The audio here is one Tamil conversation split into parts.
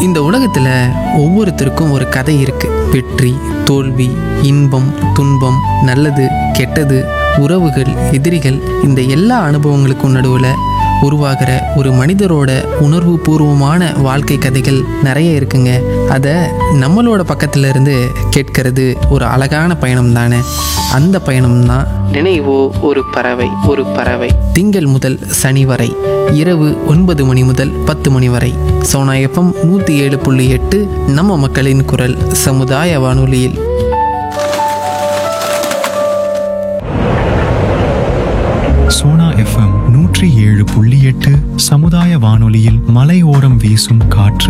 இந்த உலகத்தில் ஒவ்வொருத்தருக்கும் ஒரு கதை இருக்கு வெற்றி தோல்வி இன்பம் துன்பம் நல்லது கெட்டது உறவுகள் எதிரிகள் இந்த எல்லா அனுபவங்களுக்கும் நடுவில் உருவாகிற ஒரு மனிதரோட உணர்வு பூர்வமான வாழ்க்கை கதைகள் நிறைய இருக்குங்க அதை நம்மளோட பக்கத்துல இருந்து கேட்கறது ஒரு அழகான பயணம் தானே அந்த பயணம் தான் நினைவோ ஒரு பறவை ஒரு பறவை திங்கள் முதல் சனி வரை இரவு ஒன்பது மணி முதல் பத்து மணி வரை சோனா எஃப்எம் நூற்றி ஏழு புள்ளி எட்டு நம்ம மக்களின் குரல் சமுதாய வானொலியில் சோனா எஃப்எம் நூற்றி ஏழு புள்ளி எட்டு சமுதாய வானொலியில் மலையோரம் வீசும் காற்று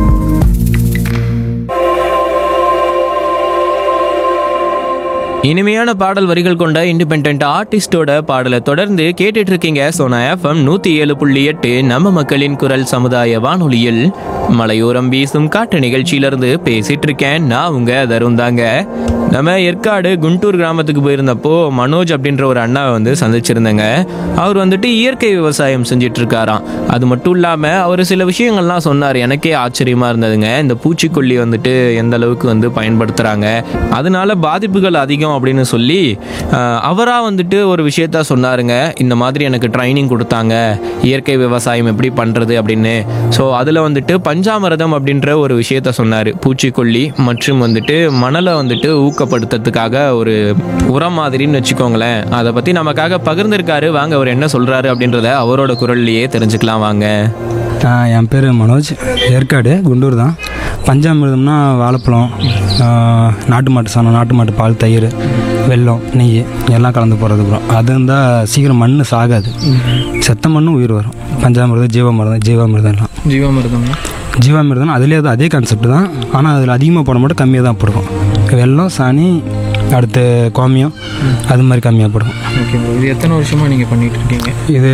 இனிமையான பாடல் வரிகள் கொண்ட இண்டிபெண்ட் ஆர்டிஸ்டோட பாடலை தொடர்ந்து கேட்டுட்டு இருக்கீங்க சோனா எஃப்எம் நூத்தி ஏழு புள்ளி எட்டு நம்ம மக்களின் குரல் சமுதாய வானொலியில் மலையோரம் வீசும் காட்டு நிகழ்ச்சியிலிருந்து பேசிட்டு இருக்கேன் நான் உங்க தருண் தாங்க நம்ம ஏற்காடு குண்டூர் கிராமத்துக்கு போயிருந்தப்போ மனோஜ் அப்படின்ற ஒரு அண்ணாவை வந்து சந்திச்சிருந்தேங்க அவர் வந்துட்டு இயற்கை விவசாயம் செஞ்சுட்டு இருக்காராம் அது மட்டும் இல்லாம அவர் சில விஷயங்கள்லாம் சொன்னார் எனக்கே ஆச்சரியமா இருந்ததுங்க இந்த பூச்சிக்கொல்லி வந்துட்டு எந்த அளவுக்கு வந்து பயன்படுத்துறாங்க அதனால பாதிப்புகள் அதிகம் அப்படின்னு சொல்லி ஆஹ், அவரா வந்துட்டு ஒரு விஷயத்த சொன்னாருங்க இந்த மாதிரி எனக்கு ட்ரைனிங் கொடுத்தாங்க இயற்கை விவசாயம் எப்படி பண்றது அப்படின்னு ஸோ அதில் வந்துட்டு பஞ்சாமிரதம் அப்படின்ற ஒரு விஷயத்த சொன்னார் பூச்சிக்கொல்லி மற்றும் வந்துட்டு மணலை வந்துட்டு ஊக்கப்படுத்துறதுக்காக ஒரு உரம் மாதிரின்னு வச்சுக்கோங்களேன் அதை பற்றி நமக்காக பகிர்ந்திருக்காரு வாங்க அவர் என்ன சொல்றாரு அப்படின்றத அவரோட குரல்லையே தெரிஞ்சுக்கலாம் வாங்க ஆ, என் பேர் மனோஜ் ஏற்காடு குண்டூர் தான் பஞ்சாமிர்தம்னா வாழைப்பழம் ஆ, நாட்டு மாட்டு சாணம் நாட்டு மாட்டு பால் தயிர் வெல்லம் நெய் எல்லாம் கலந்து போடுறது அப்புறம் அது இருந்தால் சீக்கிரம் மண் சாகாது செத்த மண்ணும் உயிர் வரும் பஞ்சாமிர்தம் ஜீவாமிர்தம் ஜீவாமிர்தம்லாம் ஜீவாமிர்தம் ஜீவாமிர்தம் அதுலேயே அது அதே கான்செப்ட் தான் ஆனால் அதில் அதிகமாக போட மாட்டோம் கம்மியாக தான் போடுவோம் வெல்லம் சாணி அடுத்து கோமியம் அது மாதிரி கம்மியாக போடுவோம் ஓகே ப்ரோ இது எத்தனை வருஷமா நீங்கள் பண்ணிட்டு இருக்கீங்க இது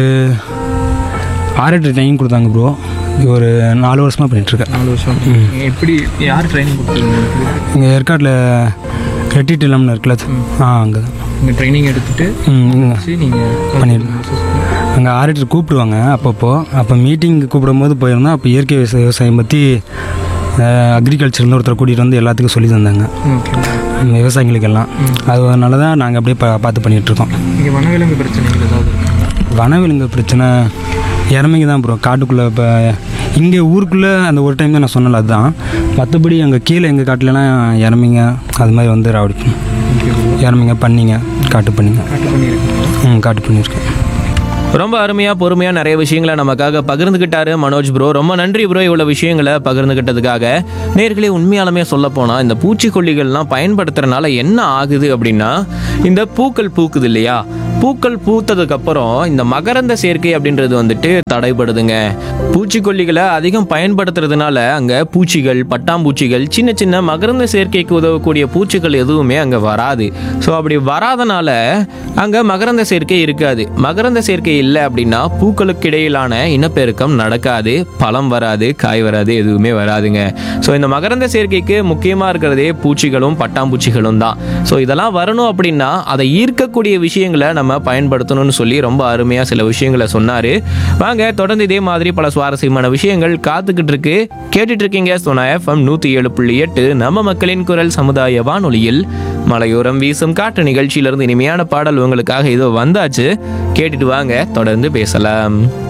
ஆறு எட்டு ட்ரைனிங் கொடுத்தாங்க ப்ரோ ஒரு நாலு வருஷமாக பண்ணிகிட்ருக்கேன் நாலு வருஷம் எப்படி யார் ட்ரைனிங் கொடுத்துருங்க இங்கே ஏற்காட்டில் ரெட்டி டிலம்னு இருக்குல்ல அது. ஆ அங்கே தான் நீங்கள் ட்ரைனிங் எடுத்துட்டு ம் நீங்கள் பண்ணிடுறேன் அங்கே ஆடிட்டர் கூப்பிடுவாங்க அப்பப்போ அப்போ மீட்டிங் கூப்பிடும்போது போயிருந்தோம் அப்போ இயற்கை விவசாய விவசாயம் பற்றி அக்ரிகல்ச்சர்னு ஒருத்தர் கூட்டிகிட்டு வந்து எல்லாத்துக்கும் சொல்லி தந்தாங்க ஓகே ம், விவசாயிகளுக்கெல்லாம் அதனால தான் நாங்கள் அப்படியே பா பார்த்து பண்ணிகிட்ருக்கோம் இங்கே வனவிலங்கு பிரச்சனைகள் ஏதாவது இருக்கா? வனவிலங்கு பிரச்சனை இறமைக்கு தான் ப்ரோ காட்டுக்குள்ளே இப்போ இங்கே ஊருக்குள்ளே அந்த ஒரு டைம் தான் நான் சொன்னல அதுதான் மற்றபடி அங்கே கீழே எங்கள் காட்டிலலாம் இறமைங்க அது மாதிரி வந்து ராவடிக்கும் இறமைங்க பண்ணிங்க காட்டு பண்ணிங்க காட்டு பண்ணியிருக்கீங்க ம் காட்டு பண்ணியிருக்கேன் ரொம்ப அருமையா பொறுமையா நிறைய விஷயங்களை நமக்காக பகிர்ந்துகிட்டாரு மனோஜ் ப்ரோ ரொம்ப நன்றி ப்ரோ இவ்வளவு விஷயங்களை பகிர்ந்துகிட்டதுக்காக நேர்களே உண்மையாலுமே சொல்ல போனா இந்த பூச்சிக்கொல்லிகள்லாம் பயன்படுத்துறதுனால என்ன ஆகுது அப்படின்னா இந்த பூக்கள் பூக்குது இல்லையா பூக்கள் பூத்ததுக்கு அப்புறம் இந்த மகரந்த சேர்க்கை அப்படின்றது வந்துட்டு தடைபடுதுங்க பூச்சிக்கொல்லிகளை அதிகம் பயன்படுத்துறதுனால அங்க பூச்சிகள் பட்டாம்பூச்சிகள் சின்ன சின்ன மகரந்த சேர்க்கைக்கு உதவக்கூடிய பூச்சிகள் எதுவுமே அங்க வராது ஸோ அப்படி வராதனால அங்க மகரந்த சேர்க்கை இருக்காது மகரந்த சேர்க்கை இல்லை அப்படின்னா பூக்களுக்கு இடையிலான இனப்பெருக்கம் நடக்காது பழம் வராது காய் வராது எதுவுமே வராதுங்க ஸோ இந்த மகரந்த சேர்க்கைக்கு முக்கியமாக இருக்கிறதே பூச்சிகளும் பட்டாம்பூச்சிகளும் தான் ஸோ இதெல்லாம் வரணும் அப்படின்னா அதை ஈர்க்கக்கூடிய விஷயங்களை நம்ம பயன்படுத்தணும்னு சொல்லி ரொம்ப அருமையாக சில விஷயங்களை சொன்னார் வாங்க தொடர்ந்து இதே மாதிரி பல சுவாரஸ்யமான விஷயங்கள் காத்துக்கிட்டு இருக்கு கேட்டுட்டு இருக்கீங்க சோனா எஃப்எம் நூற்றி ஏழு புள்ளி எட்டு நம்ம மக்களின் குரல் சமுதாய வானொலியில் மலையோரம் வீசும் காற்று நிகழ்ச்சியிலிருந்து இனிமையான பாடல் உங்களுக்காக இதோ வந்தாச்சு கேட்டுட்டு வாங்க தொடர்ந்து பேசலாம்